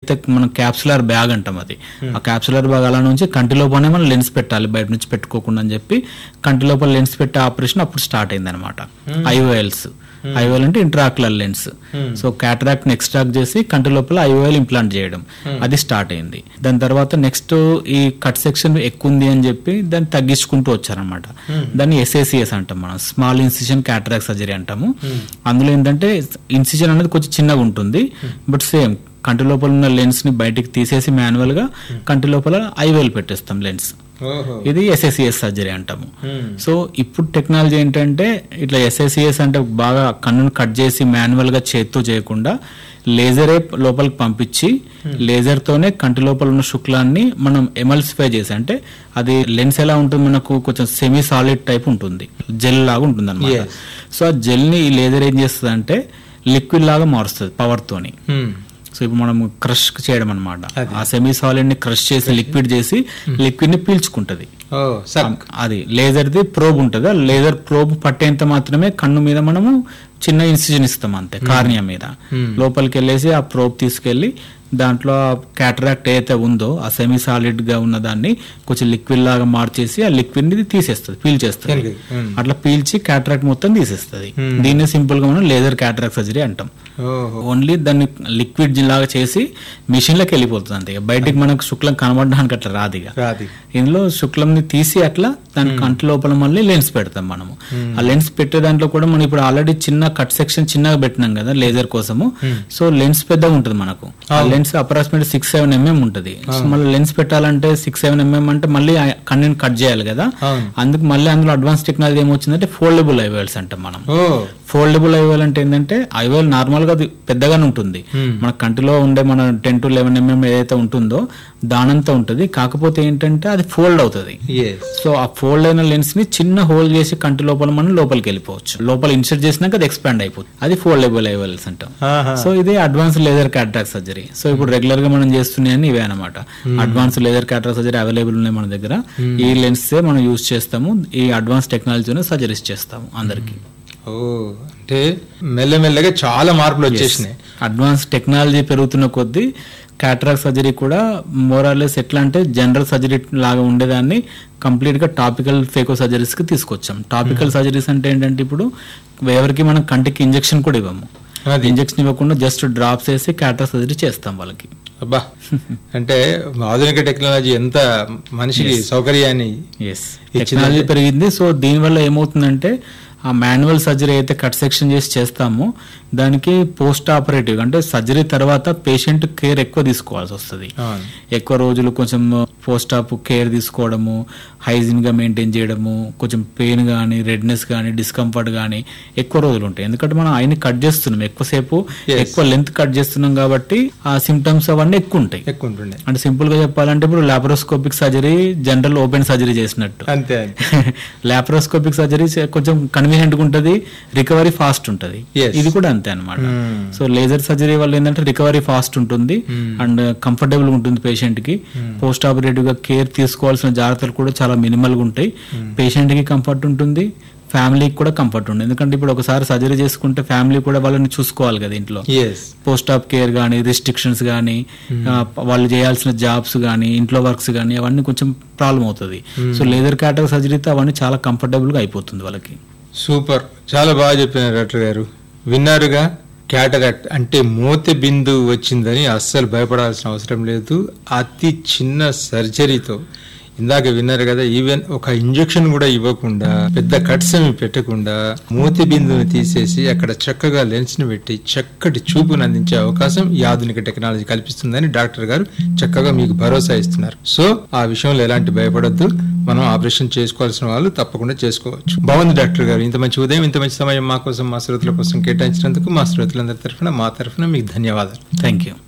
ఏదైతే మనం capsular bag అంటాం అది ఆ క్యాప్సులర్ బ్యాగ్ అలా నుంచి కంటి లోపలనే మనం లెన్స్ పెట్టాలి బయట నుంచి పెట్టుకోకుండా అని చెప్పి కంటి లోపల లెన్స్ పెట్టే ఆపరేషన్ అప్పుడు స్టార్ట్ అయింది అనమాట ఐఓఎల్స్ ఐఓఎల్ అంటే ఇంట్రాక్యులర్ లెన్స్ సో క్యాటరాక్ట్ ని ఎక్స్ట్రాక్ట్ చేసి కంటి లోపల ఐఓఎల్ ఇంప్లాంట్ చేయడం అది స్టార్ట్ అయింది దాని తర్వాత నెక్స్ట్ ఈ కట్ సెక్షన్ ఎక్కువ ఉంది అని చెప్పి దాన్ని తగ్గించుకుంటూ వచ్చారనమాట దాన్ని ఎస్ఏసిఎస్ అంటాం మనం స్మాల్ ఇన్సిషన్ క్యాటరాక్ట్ సర్జరీ అంటాము అందులో ఏంటంటే ఇన్సిషన్ అనేది కొంచెం చిన్నగా ఉంటుంది బట్ సేమ్ కంటి లోపల ఉన్న లెన్స్ ని బయటికి తీసేసి మాన్యువల్ గా కంటి లోపల ఐవేల్ పెట్టేస్తాం లెన్స్ ఓహో ఇది ఎస్ఎస్సిఎస్ సర్జరీ అంటాము సో ఇప్పుడు టెక్నాలజీ ఏంటంటే ఇట్లా ఎస్ఎస్సిఎస్ అంటే బాగా కన్నును కట్ చేసి మాన్యువల్ గా చేత్తో చేయకుండా లేజరే లోపలికి పంపించి లేజర్ తోనే కంటి లోపల ఉన్న శుక్లాన్ని మనం ఎమల్సిఫై చేసి అంటే అది లెన్స్ ఎలా ఉంటుంది మనకు కొంచెం సెమీ సాలిడ్ టైప్ ఉంటుంది జెల్ లాగా ఉంటుంది అనమాట Yes. సో ఆ జెల్ ని ఈ లేజర్ ఏం చేస్తుంది అంటే లిక్విడ్ లాగా మారుస్తుంది పవర్ తోని హ్మ్. సో ఇప్పుడు మనం క్రష్ చేయడం అనమాట అది. ఆ సెమీ సాలిడ్ ని క్రష్ చేసి లిక్విడ్ చేసి లిక్విడ్ ని పీల్చుకుంటది ఓ సక్ అది లేజర్ ది ప్రోబ్ ఉంటుంది ఆ లేజర్ ప్రోబ్ పట్టేంత మాత్రమే కన్ను మీద మనము చిన్న ఇన్సిజన్ ఇస్తాం అంతే కార్నియా మీద లోపలికి వెళ్ళేసి ఆ ప్రోబ్ తీసుకెళ్లి దాంట్లో క్యాటరాక్ట్ ఏదైతే ఉందో ఆ సెమీ సాలిడ్ గా ఉన్న దాన్ని కొంచెం లిక్విడ్ లాగా మార్చేసి ఆ లిక్విడ్ ని తీసేస్తుంది పీల్చేస్తుంది వెనక్కి. Hmm. అట్లా పీల్చి క్యాటరాక్ట్ మొత్తం తీసేస్తుంది దీన్ని సింపుల్ గా మనం లేజర్ క్యాటరాక్ట్ సర్జరీ అంటాం ఓహో ఓన్లీ దాన్ని లిక్విడ్ లాగా చేసి మిషన్ లోకి వెళ్ళిపోతుంది అంతే ఇక బయటికి మనకు శుక్లం కనబడడానికి అట్లా రాదు ఇక రాది ఇందులో శుక్లంని తీసి అట్లా దాని కంటి లోపల మళ్ళీ లెన్స్ పెడతాం మనము ఆ లెన్స్ పెట్టే దాంట్లో కూడా మనం ఇప్పుడు ఆల్రెడీ చిన్న కట్ సెక్షన్ చిన్నగా పెట్టినాం కదా లేజర్ కోసము సో లెన్స్ పెద్దగా ఉంటుంది మనకు ఆ lens approximate six seven mm ఉంటుంది సో మళ్ళీ లెన్స్ పెట్టాలంటే సిక్స్ సెవెన్ ఎంఎం అంటే మళ్ళీ ఆ కన్నుని కట్ చేయాలి కదా అవును. అందుకు మళ్ళీ అందులో అడ్వాన్స్ టెక్నాలజీ ఏమొచ్చిందంటే ఫోల్డబుల్ ఐవేల్స్ అంటాం మనం ఓ ఫోల్డబుల్ ఐవేల్ అంటే ఏంటంటే ఐవేల్ నార్మల్ గా అది పెద్దగానే ఉంటుంది మన కంటిలో ఉండే మన టెన్ టు లెవెన్ ఎంఎం ఏదైతే ఉంటుందో దానంతా ఉంటుంది కాకపోతే ఏంటంటే అది ఫోల్డ్ అవుతుంది ఎస్ సో ఆ ఫోల్డ్ అయిన లెన్స్ ని చిన్న హోల్ చేసి కంటి లోపల మనం లోపలికి వెళ్ళిపోవచ్చు లోపల ఇన్సర్ట్ చేసినాక అది ఎక్స్పాండ్ అయిపోతుంది అది ఫోల్డబుల్ ఐవేల్స్ అంటాం ఆహా. సో ఇది advance laser cataract surgery so ఇప్పుడు రెగ్యులర్ గా మనం చేస్తున్నాయని ఇవే అనమాట advance laser cataract surgery available ఉన్నాయి మన దగ్గర ఈ లెన్స్ మనం యూజ్ చేస్తాము ఈ అడ్వాన్స్ టెక్నాలజీని సర్జరీస్ చేస్తాము అందరికి ఓ అంటే మెల్లమెల్లగా చాలా మార్పులు వచ్చేసినాయి అడ్వాన్స్ టెక్నాలజీ పెరుగుతున్న కొద్దీ క్యాటరాక్ట్ సర్జరీ కూడా మోరాలెస్ ఎట్లా అంటే జనరల్ సర్జరీ లాగా ఉండేదాన్ని కంప్లీట్ గా టాపికల్ ఫేకో సర్జరీస్ కి తీసుకొచ్చాం టాపికల్ సర్జరీస్ అంటే ఏంటంటే ఇప్పుడు ఎవరికి మనం కంటికి ఇంజెక్షన్ కూడా ఇవ్వము అది. ఇంజెక్షన్ ఇవ్వకుండా జస్ట్ డ్రాప్స్ వేసి క్యాటరాక్ట్ సర్జరీ చేస్తాం వాళ్ళకి అబ్బా అంటే ఆధునిక టెక్నాలజీ ఎంత మనిషికి సౌకర్యాన్ని ఎస్ టెక్నాలజీ పెరిగింది సో దీనివల్ల ఏమవుతుందంటే ఆ మాన్యువల్ సర్జరీ అయితే కట్ సెక్షన్ చేసి చేస్తామో దానికి పోస్ట్ ఆపరేటివ్ అంటే సర్జరీ తర్వాత పేషెంట్ కేర్ ఎక్కువ తీసుకోవాల్సి వస్తుంది అవును. ఎక్కువ రోజులు కొంచెం పోస్ట్ ఆప్ కేర్ తీసుకోవడము హైజీన్ గా మెయింటైన్ చేయడము కొంచెం పెయిన్ కానీ రెడ్నెస్ కానీ డిస్కంఫర్ట్ కానీ ఎక్కువ రోజులు ఉంటాయి ఎందుకంటే మనం ఆయన కట్ చేస్తున్నాం ఎక్కువసేపు Yes. ఎక్కువ లెంత్ కట్ చేస్తున్నాం కాబట్టి ఆ సిమ్టమ్స్ అవన్నీ ఎక్కువ ఉంటాయి ఎక్కువ ఉంటుండే అంటే సింపుల్ గా చెప్పాలంటే ఇప్పుడు laparoscopic surgery general open surgery చేసినట్టు అంతే అంతే లాప్రోస్కోపిక్ సర్జరీ కొంచెం కన్వీనియంట్ గా ఉంటది రికవరీ ఫాస్ట్ ఉంటది Yes. ఇది కూడా అంతే అనమాట Hmm. సో లేజర్ సర్జరీ వల్ల ఏంటంటే రికవరీ ఫాస్ట్ ఉంటుంది అండ్ కంఫర్టబుల్ ఉంటుంది పేషెంట్ కి పోస్ట్ ఆపరేటివ్ గా కేర్ తీసుకోవాల్సిన జాగ్రత్తలు కూడా చాలా మినిమల్ గా ఉంటాయి పేషెంట్ కి కంఫర్ట్ ఉంటుంది ఫ్యామిలీకి కూడా కంఫర్ట్ ఉంటుంది ఎందుకంటే ఇప్పుడు ఒకసారి సర్జరీ చేసుకుంటే ఫ్యామిలీ కూడా వాళ్ళని చూసుకోవాలి కదా ఇంట్లో ఎస్ పోస్ట్ ఆఫ్ కేర్ కానీ రిస్ట్రిక్షన్స్ కానీ వాళ్ళు చేయాల్సిన జాబ్స్ కానీ ఇంట్లో వర్క్స్ కానీ అవన్నీ కొంచెం ప్రాబ్లం అవుతుంది సో లేదర్ క్యాటర్ సర్జరీతో అవన్నీ చాలా కంఫర్టబుల్ గా అయిపోతుంది వాళ్ళకి సూపర్ చాలా బాగా చెప్పినారు డాక్టర్ గారు విన్నారుగా క్యాటరాక్ట్ అంటే మూత బిందు వచ్చిందని అస్సలు భయపడాల్సిన అవసరం లేదు అతి చిన్న సర్జరీతో ఇందాక విన్నారు కదా ఈవెన్ ఒక ఇంజెక్షన్ కూడా ఇవ్వకుండా పెద్ద కట్స్ ఏమి పెట్టకుండా మూతి బిందుని తీసేసి అక్కడ చక్కగా లెన్స్ ని పెట్టి చక్కటి చూపును అందించే అవకాశం ఈ ఆధునిక టెక్నాలజీ కల్పిస్తుందని డాక్టర్ గారు చక్కగా మీకు భరోసా ఇస్తున్నారు సో ఆ విషయంలో ఎలాంటి భయపడొద్దు మనం ఆపరేషన్ చేసుకోవాల్సిన వాళ్ళు తప్పకుండా చేసుకోవచ్చు బాగుంది డాక్టర్ గారు ఇంత మంచి ఉదయం ఇంత మంచి సమయం మా కోసం మా శ్రోతల కోసం కేటాయించినందుకు మా శ్రోతలందరి తరఫున మా తరఫున మీకు ధన్యవాదాలు థ్యాంక్ యూ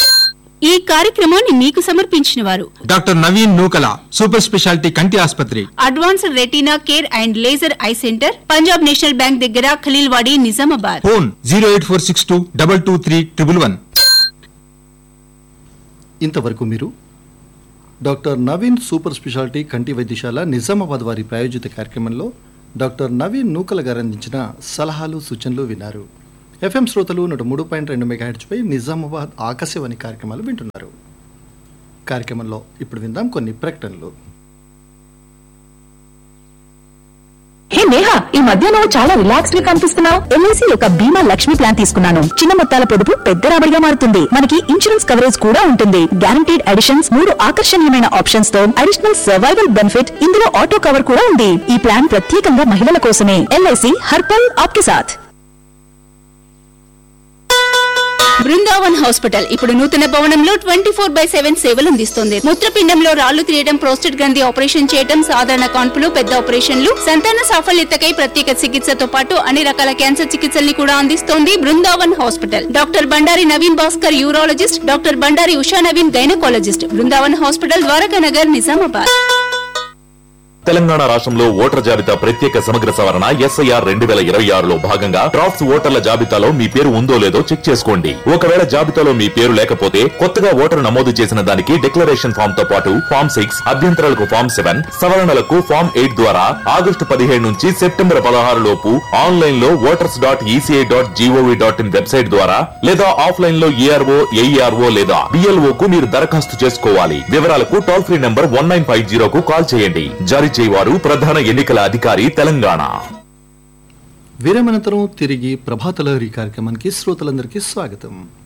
ఈ కార్యక్రమాన్ని మీకు సమర్పించిన వారు doctor Naveen Nookala super speciality కంటి ఆసుపత్రి advanced retina care and laser eye centre Punjab national bank దగ్గర Khaleelwadi Nizamabad phone zero eight four six two double two three triple one ఇంతవరకు మీరు డాక్టర్ నవీన్ సూపర్ స్పెషాలిటీ కంటి వైద్యశాల నిజామాబాద్ వారి ప్రాయోజిత కార్యక్రమంలో డాక్టర్ నవీన్ నూకల గారు అందించిన సలహాలు సూచనలు విన్నారు ఎఫ్ఎం శ్రోతలు నూట మూడు పాయింట్ రెండు మెగాహెడ్స్పై నిజామాబాద్ ఆకాశవాణి కార్యక్రమాలు వింటున్నారు కార్యక్రమంలో ఇప్పుడు విందాం కొన్ని ప్రకటనలు హే నేహా ఈ మధ్య నువ్వు చాలా రిలాక్స్డ్ గా కనిపిస్తున్నావు ఎల్ఐసి యొక్క బీమా లక్ష్మి ప్లాన్ తీసుకున్నాను చిన్న మొత్తాల పొదుపు పెద్ద రాబడిగా మారుతుంది మనకి ఇన్సూరెన్స్ కవరేజ్ కూడా ఉంటుంది గ్యారంటీడ్ అడిషన్స్ మూడు ఆకర్షణీయమైన ఆప్షన్స్ తో అడిషనల్ సర్వైవల్ బెనిఫిట్ ఇందులో ఆటో కవర్ కూడా ఉంది ఈ ప్లాన్ ప్రత్యేకంగా మహిళల కోసమే ఎల్ఐసి హర్పల్ ఆప్కే సాథ్ బృందావన్ హాస్పిటల్ ఇప్పుడు నూతన భవనంలో ట్వంటీ ఫోర్ బై సెవెన్ సేవలు అందిస్తుంది మూత్రపిండంలో రాళ్లు తీయడం ప్రోస్టేట్ గ్రంథి ఆపరేషన్ చేయడం సాధారణ కాన్పులు పెద్ద ఆపరేషన్లు సంతాన సాఫల్యతకై ప్రత్యేక చికిత్సతో పాటు అన్ని రకాల క్యాన్సర్ చికిత్సల్ని కూడా అందిస్తోంది Brindavan hospital doctor Bandari Naveen Bhaskar urologist doctor Bandari Usha Naveen gynaecologist Brindavan hospital Dwaraka Nagar Nizamabad Telangana రాష్ట్రంలో ఓటర్ జాబితా ప్రత్యేక సమగ్ర సవరణ ఎస్ఐఆర్ రెండు వేల ఇరవై ఆరులో భాగంగా డ్రాఫ్ట్స్ ఓటర్ల జాబితాలో మీ పేరు ఉందో లేదో చెక్ చేసుకోండి ఒకవేళ జాబితాలో మీ పేరు లేకపోతే కొత్తగా ఓటరు నమోదు చేసిన దానికి డిక్లరేషన్ ఫామ్ తో పాటు ఫామ్ సిక్స్ అభ్యంతరాలకు ఫామ్ సెవెన్ సవరణలకు ఫామ్ ఎయిట్ ద్వారా ఆగస్టు పదిహేడు నుంచి సెప్టెంబర్ పదహారు లోపు ఆన్లైన్ లో voters dot ECI dot GOV dot in website ద్వారా లేదా ఆఫ్లైన్ లో ఏఆర్ఓ ఏఈఆర్ఓ లేదా బిఎల్ఓ కు మీరు దరఖాస్తు చేసుకోవాలి వివరాలకు toll free number one nine five జీరోకు కాల్ చేయండి జారీ చేయవారు ప్రధాన ఎన్నికల అధికారి తెలంగాణ విరమనంతరం తిరిగి ప్రభాతలహరి కార్యక్రమానికి శ్రోతలందరికీ స్వాగతం